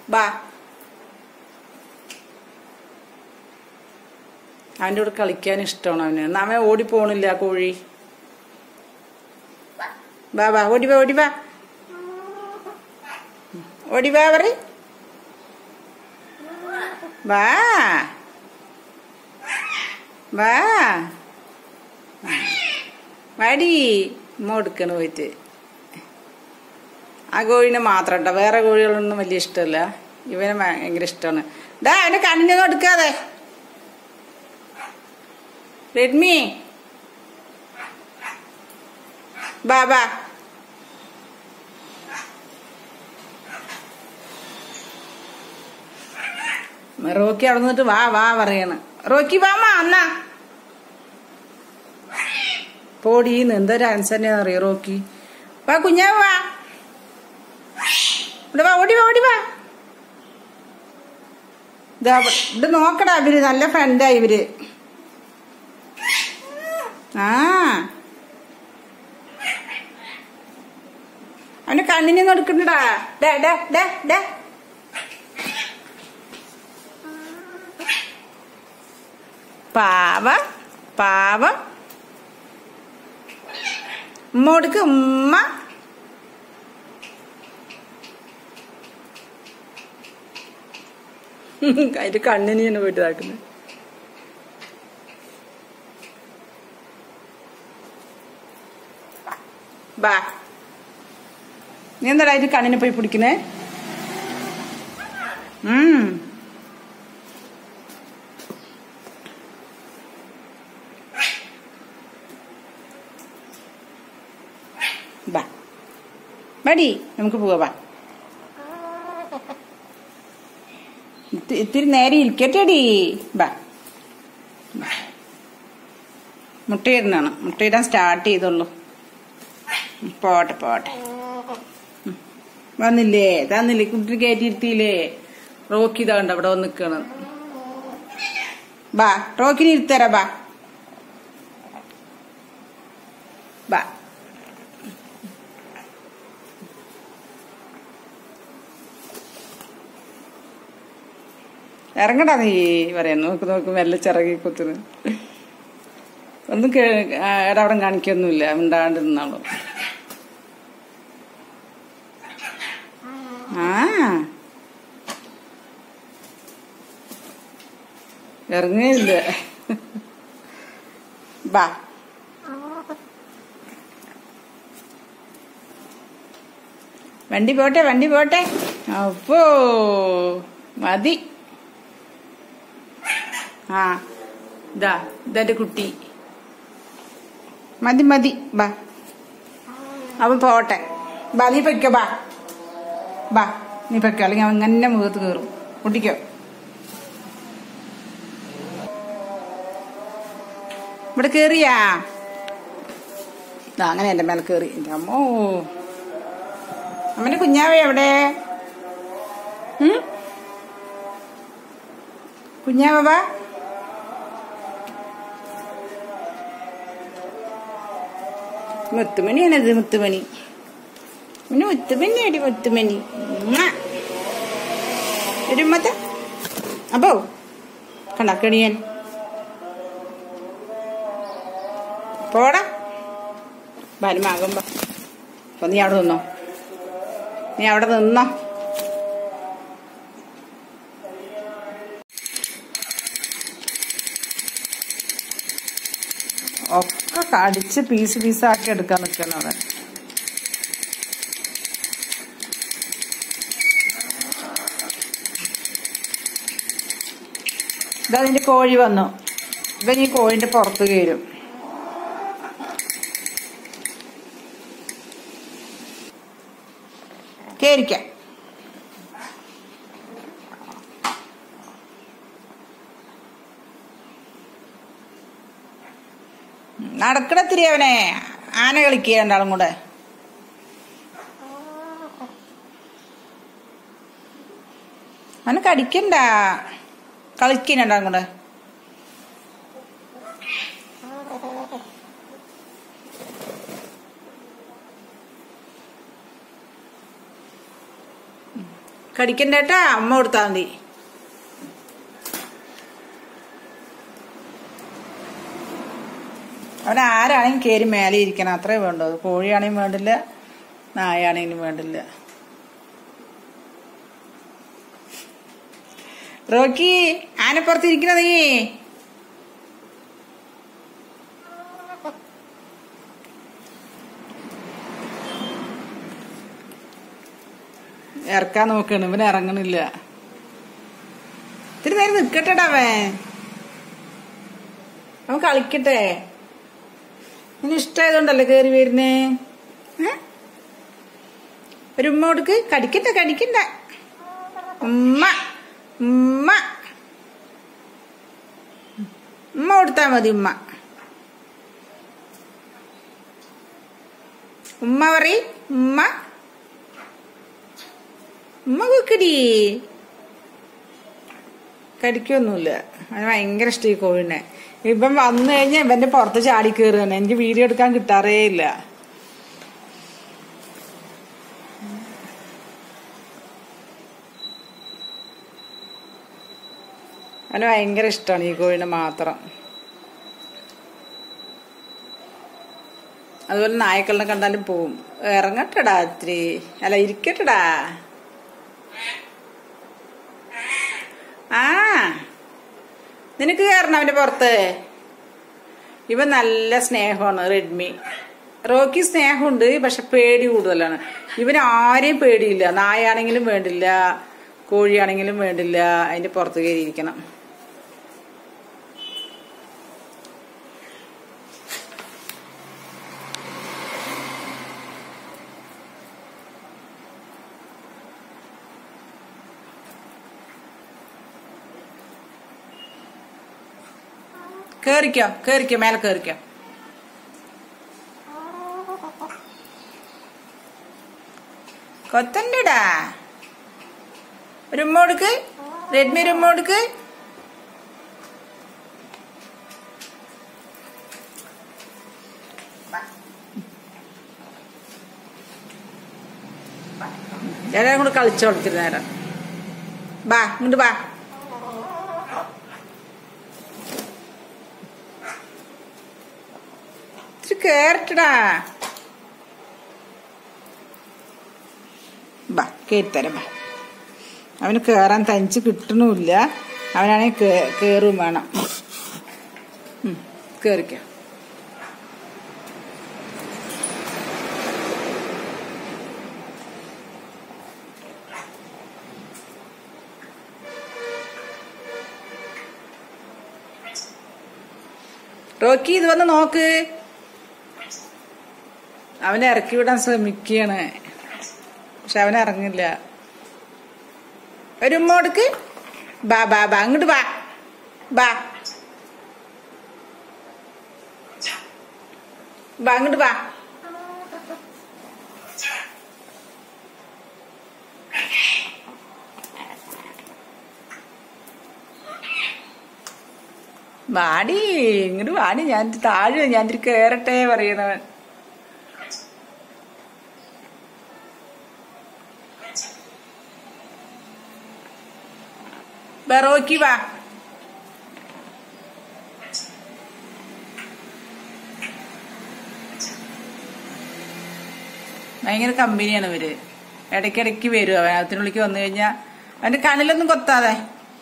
ബാ അവൻ്റെ കൂടെ കളിക്കാൻ ഇഷ്ടമാണ് അവന് എന്നാ അവൻ ഓടിപ്പോണില്ല കോഴി ബാ ബാ ഓടി വാ ഓടി വാ ഓടി വാ പറ വാ വാ വാടി ഉമ്മ എടുക്കണ പോയിട്ട് ആ കോഴിനെ മാത്രം കേട്ടോ വേറെ കോഴികളൊന്നും വലിയ ഇഷ്ടമല്ല ഇവനെ ഭയങ്കര ഇഷ്ടമാണ് ഡാ അവനെ കണ്ണിനൊന്നും എടുക്കാതെ റെഡ്മി ബാ ബാ റോക്കി അവിടെ നിന്നിട്ട് വാ വാ പറയണ് റോക്കി വാ അന്നാ പോടീന്ന് എന്തൊരു ആൻസർ അറിയോ റോക്കി വാ കുഞ്ഞാ വാ ഇവിടെ വാ ഓടി വാ ഓടി വാ ഇതാ ഇത് നോക്കടാ ഇവര് നല്ല ഫ്രണ്ടാ ഇവര് ആ അവന് കണ്ണിനെ കൊടുക്കണ്ടടാ ഡേ ഡേ ഡേ ഡേ പാവം പാവം ഉമ്മ കൊടുക്ക് ഉമ്മ അതിന്റെ കണ്ണിനെയാണ് പോയിട്ട് ഇതാക്കുന്നത് ബാ നീ എന്താടാ ഇത് കണ്ണിനെ പോയി പിടിക്കുന്നേ ഉം ബാ മടി നമുക്ക് പോവാ ബാ ഇത്തി- ഇത്തിരി നേരെ ഇരിക്കട്ടെടി ബാ ബാ. മുട്ടയിടുന്നാണ് മുട്ടയിടാൻ സ്റ്റാർട്ട് ചെയ്തുള്ളൂ ഉം, പോട്ടെ പോട്ടെ ഉം. വന്നില്ലേ തന്നില്ലേ കുട്ടി കയറ്റിയിരുത്തിയില്ലേ റോക്കി ഇതാണ്ട് അവിടെ വന്ന് നിൽക്കണം ബാ റോക്കിന് ഇരുത്തരാ ബാ ബാ ഇറങ്ങടാ നീ പറയാൻ നോക്ക് നോക്ക് മെല്ലെ ചിറകി കുത്തുന്നു ഒന്നും ഇടപടം കാണിക്കൊന്നുമില്ല മിണ്ടാണ്ട് നിന്നാളോ ആ ഇറങ്ങിയില്ല ബാ വണ്ടി പോട്ടെ വണ്ടി പോട്ടെ അപ്പോ മതി ആ ഇതാ ഇതെന്റെ കുട്ടി മതി മതി ബാ അവൻ പോട്ടെ ബാ നീ പൊയ്ക്കോ ബാ ബാ നീ പൊയ്ക്കോ അല്ലെങ്കിൽ അവൻ അങ്ങനെ മുഖത്ത് കയറും കുട്ടിക്കോ ഇവിടെ കേറിയാ ദാ അങ്ങനെ എന്റെ മേലെ കേറി എന്റെ അമ്മോ അമ്മന്റെ കുഞ്ഞാവേ എവിടെ ഉം? കുഞ്ഞാവ വാ മുത്തുമണിയാണത് മുത്തുമണി പിന്നെ മുത്തുമണി അടി മുത്തുമണി ഒരുമത്ത അപ്പോ കണക്കണിയൻ പോടാ ബാലുമാകുമ്പോ അപ്പൊ നീ അവിടെ നിന്നോ നീ അവിടെ നിന്നോ ഒക്കെ കടിച്ച് പീസ് പീസാക്കി എടുക്കാൻ നിൽക്കുന്നത് ഇതാ നിന്റെ കോഴി വന്നു ഇവൻ ഈ കോഴിന്റെ പുറത്ത് കയറും കേരിക്കാം നടക്കണത്തിരി അവനെ ആന കളിക്കുക രണ്ടാളും കൂടെ അവന് കടിക്കണ്ട കളിക്കുക രണ്ടാളും കൂടെ കടിക്കണ്ടേട്ടാ അമ്മ കൊടുത്താൽ മതി അവൻ ആരാണെങ്കിലും കയറി മേലെ ഇരിക്കണം അത്രേ വേണ്ടൂ അത് കോഴിയാണെങ്കിലും വേണ്ടില്ല നായാണെങ്കിലും വേണ്ടില്ല റോക്കി ആനപ്പുറത്ത് ഇരിക്കണ നീ ഇറക്കാൻ നോക്കണം ഇവൻ ഇറങ്ങണില്ല ഇത്തിരി നേരം നിക്കട്ടെടാ അവൻ അവൻ കളിക്കട്ടെ നിന് ഇഷ്ടമായതുകൊണ്ടല്ലേ കേറി വരുന്നേ ഏ? ഒരു ഉമ്മ കൊടുക്ക് കടിക്കണ്ട കടിക്കണ്ട ഉമ്മ ഉമ്മ ഉമ്മ കൊടുത്താ മതി ഉമ്മ ഉമ്മ പറ ഉമ്മ ഉമ്മ കുക്കടി കടിക്കൊന്നുമില്ല അവന് ഭയങ്കര ഇഷ്ടം ഈ കോഴിനെ ഇപ്പം വന്നു കഴിഞ്ഞാൽ ഇവന്റെ പുറത്ത് ചാടി കയറുകയാണ് എനിക്ക് വീഡിയോ എടുക്കാൻ കിട്ടാറേ ഇല്ല അവന് ഭയങ്കര ഇഷ്ടമാണ് ഈ കോഴിനെ മാത്രം അതുപോലെ നായ്ക്കളിനെ കണ്ടാലും പോവും ഇറങ്ങട്ടടാ ഇത്തിരി അല്ല ഇരിക്കട്ടടാ ആ നിനക്ക് കയറണം അവന്റെ പുറത്ത് ഇവൻ നല്ല സ്നേഹമാണ് റെഡ്മി റോക്കി സ്നേഹമുണ്ട് പക്ഷെ പേടി കൂടുതലാണ് ഇവന് ആരെയും പേടിയില്ല നായാണെങ്കിലും വേണ്ടില്ല കോഴിയാണെങ്കിലും വേണ്ടില്ല അതിന്റെ പുറത്ത് കയറിയിരിക്കണം കേറിക്കോ കേറിക്കോ മേലെ കേറിക്കോ കൊത്തണ്ടടാ ഒരു ഉമ്മ കൊടുക്ക് റെഡ്മി ഒരു ഉമ്മ കൊടുക്ക് എല്ലാരും കൂടെ കളിച്ചു കളിച്ചിട്ട് നേരം ബാ ഇങ്ങോട്ട് ബാ ഇത്തിരി കേറട്ടടാ ബാ കേറിത്തരാം ബാ അവന് കേറാൻ തനിച്ച് കിട്ടണമില്ല അവനാണെങ്കിൽ കേറും വേണം ഉം, കേറിക്കോ റോക്കി ഇത് വന്ന് നോക്ക് അവനെ ഇറക്കി വിടാൻ ശ്രമിക്കുകയാണ് പക്ഷെ അവൻ ഇറങ്ങില്ല ഒരു ഉമ്മ കൊടുക്ക് ബാ ബാ ബാ അങ്ങോട്ട് ബാ ബാ ബാ അങ്ങോട്ട് ബാ വാടി ഇങ്ങോട്ട് വാടി ഞാൻ താഴെ ഞാൻ ഇത്തിരി കേറട്ടെ പറയണവൻ ബറോക്കി വാ ഭയങ്കര കമ്പനിയാണ് ഇവര് ഇടയ്ക്കിടയ്ക്ക് വരും അവൻ അതിനുള്ളിലേക്ക് വന്നു കഴിഞ്ഞാൽ അവന്റെ കണ്ണിലൊന്നും കൊത്താതെ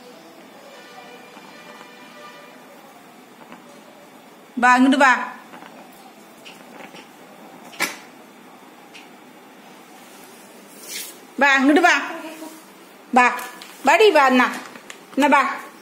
ബാ അങ്ങോട്ട് ബാ ബാ അങ്ങോട്ട് ബാ ബാ ബാടി ബാ എന്നാ എന്നാ ബാ